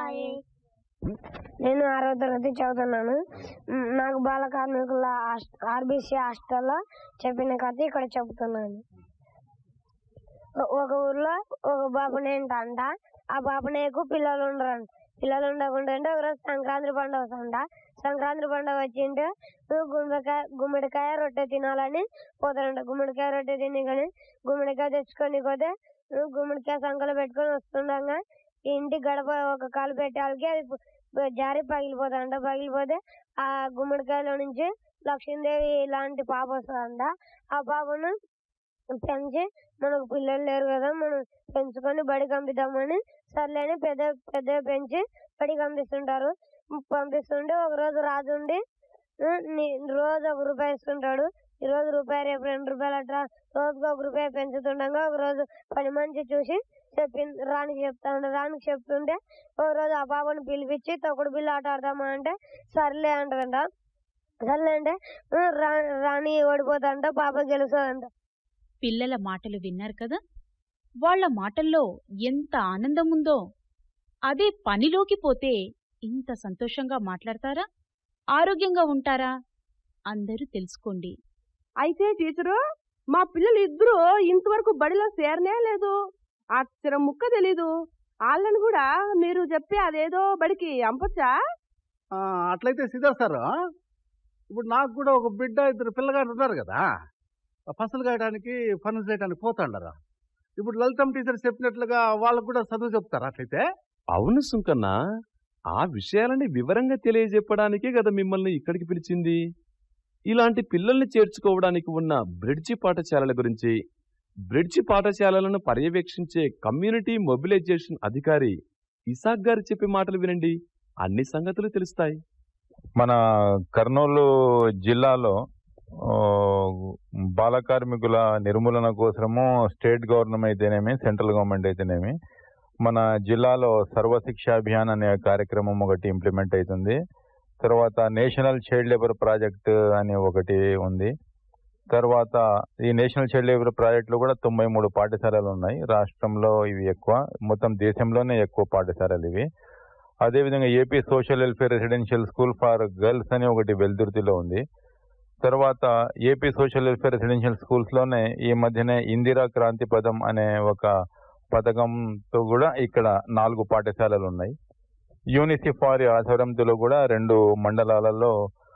hi నేను ఆరో తరగతి చదువుతున్నాను మ్, నాకు బాల కార్మికుల ఆర్బీసీ హాస్టల్లో చెప్పిన కథ ఇక్కడ చెబుతున్నాను ఒ- ఒక ఊర్లో ఒక బాబునేంట అంట ఆ బాబునేకు పిల్లలు ఉండరు పిల్లలు ఉండకుండా అంటే ఒకరోజు సంక్రాంతి పండుగ వస్తుంట సంక్రాంతి పండుగ వచ్చింటే గుమ్మడికాయ గుమ్మడికాయ రొట్టె తినాలని పోతారంట గుమ్మడికాయ రొట్టె తిని కానీ గుమ్మడికాయ తెచ్చుకొని పోతే గుమ్మడికాయ సంకలో పెట్టుకొని వస్తుండగా ఇంటి గడప ఒక కాలు పెట్టాలకి అది ప- జారి పగిలిపోతాడంట పగిలిపోతే ఆ గుమ్మడికాయలో నుంచి లక్ష్మీదేవి లాంటి పాప వస్తుందంట ఆ పాపను పెంచి మనకు పిల్లలు లేరు కదా మనం పెంచుకొని బడి పంపిద్దామని సర్లే అని పెద్ద పెద్ద పెంచి బడి పంపిస్తుంటారు పంపిస్తుంటే ఒక రోజు రాజు ఉండి "ఉ, నీ- రోజు ఒక రూపాయి ఇస్తుంటాడు ఈ రోజు రూపాయి రేపు రెండు రూపాయలు అట్లా రోజుకు ఒక రూపాయి పెంచుతుండగా ఒక రోజు పని మంచి చూసి చెప్పి రాణికి చెప్తాడు రాణికి చెప్తుంటే ఒక రోజు ఆ పాపను పిలిపించి తొక్కుడు బిల్లు ఆట ఆడదామా అంటే సర్లే అంటదంట సర్లే అంటే "ఉ, రా- రాణి ఓడిపోతాంట పాప గెలుస్తుందంట పిల్లల మాటలు విన్నారు కదా వాళ్ళ మాటల్లో ఎంత ఆనందం ఉందో అదే పనిలోకి పోతే ఇంత సంతోషంగా మాట్లాడతారా ఆరోగ్యంగా ఉంటారా అందరూ తెలుసుకోండి అయితే టీచరు మా పిల్లలు ఇద్దరు ఇంతవరకు బడిలో చేరనే లేదు అక్షరం ముక్క తెలీదు వాళ్ళని కూడా మీరు చెప్పి అదేదో బడికి అంపచ్చా ఆ, అట్లయితే సిద్ధార్థ్ సార్ ఇప్పుడు నాకు కూడా ఒక బిడ్డ ఇద్దరు పిల్లగాడు ఉన్నారు కదా ఆ ఫసలు కాయడానికి పనులు చేయడానికి పోతాండారా ఇప్పుడు లలితం టీచర్ చెప్పినట్లుగా వాళ్ళకు కూడా చదువు చెప్తారా అట్లయితే అవును సుంకన్న ఆ విషయాలని వివరంగా తెలియజెప్పడానికే కదా మిమ్మల్ని ఇక్కడికి పిలిచింది ఇలాంటి పిల్లల్ని చేర్చుకోవడానికి ఉన్న బ్రిడ్జి పాఠశాలల గురించి బ్రిడ్జి పాఠశాలలను పర్యవేక్షించే కమ్యూనిటీ మొబిలైజేషన్ అధికారి ఇసాక్ గారు చెప్పే మాటలు వినండి అన్ని సంగతులు తెలుస్తాయి మన కర్నూలు జిల్లాలో ఆ, బాల కార్మికుల నిర్మూలన కోసము స్టేట్ గవర్నమెంట్ అయితేనేమి సెంట్రల్ గవర్నమెంట్ అయితేనేమి మన జిల్లాలో సర్వశిక్ష అభియాన్ అనే కార్యక్రమం ఒకటి ఇంప్లిమెంట్ అవుతుంది తర్వాత నేషనల్ చైల్డ్ లేబర్ ప్రాజెక్ట్ అని ఒకటి ఉంది తర్వాత ఈ నేషనల్ చైల్డ్ లేబర్ ప్రాజెక్టులో కూడా తొంభై మూడు పాఠశాలలు ఉన్నాయి రాష్ట్రంలో ఇవి ఎక్కువ మొత్తం దేశంలోనే ఎక్కువ పాఠశాలలు ఇవి అదేవిధంగా AP social welfare residential school for girls అని ఒకటి వెల్దుర్తిలో ఉంది తర్వాత AP social welfare residential schools లోనే ఈ మధ్యనే ఇందిరా క్రాంతి పదం అనే ఒక పథకంతో కూడా ఇక్కడ నాలుగు పాఠశాలలు ఉన్నాయి యూనిసిఫార్ ఆధ్వర్యంలో కూడా రెండు మండలాలలో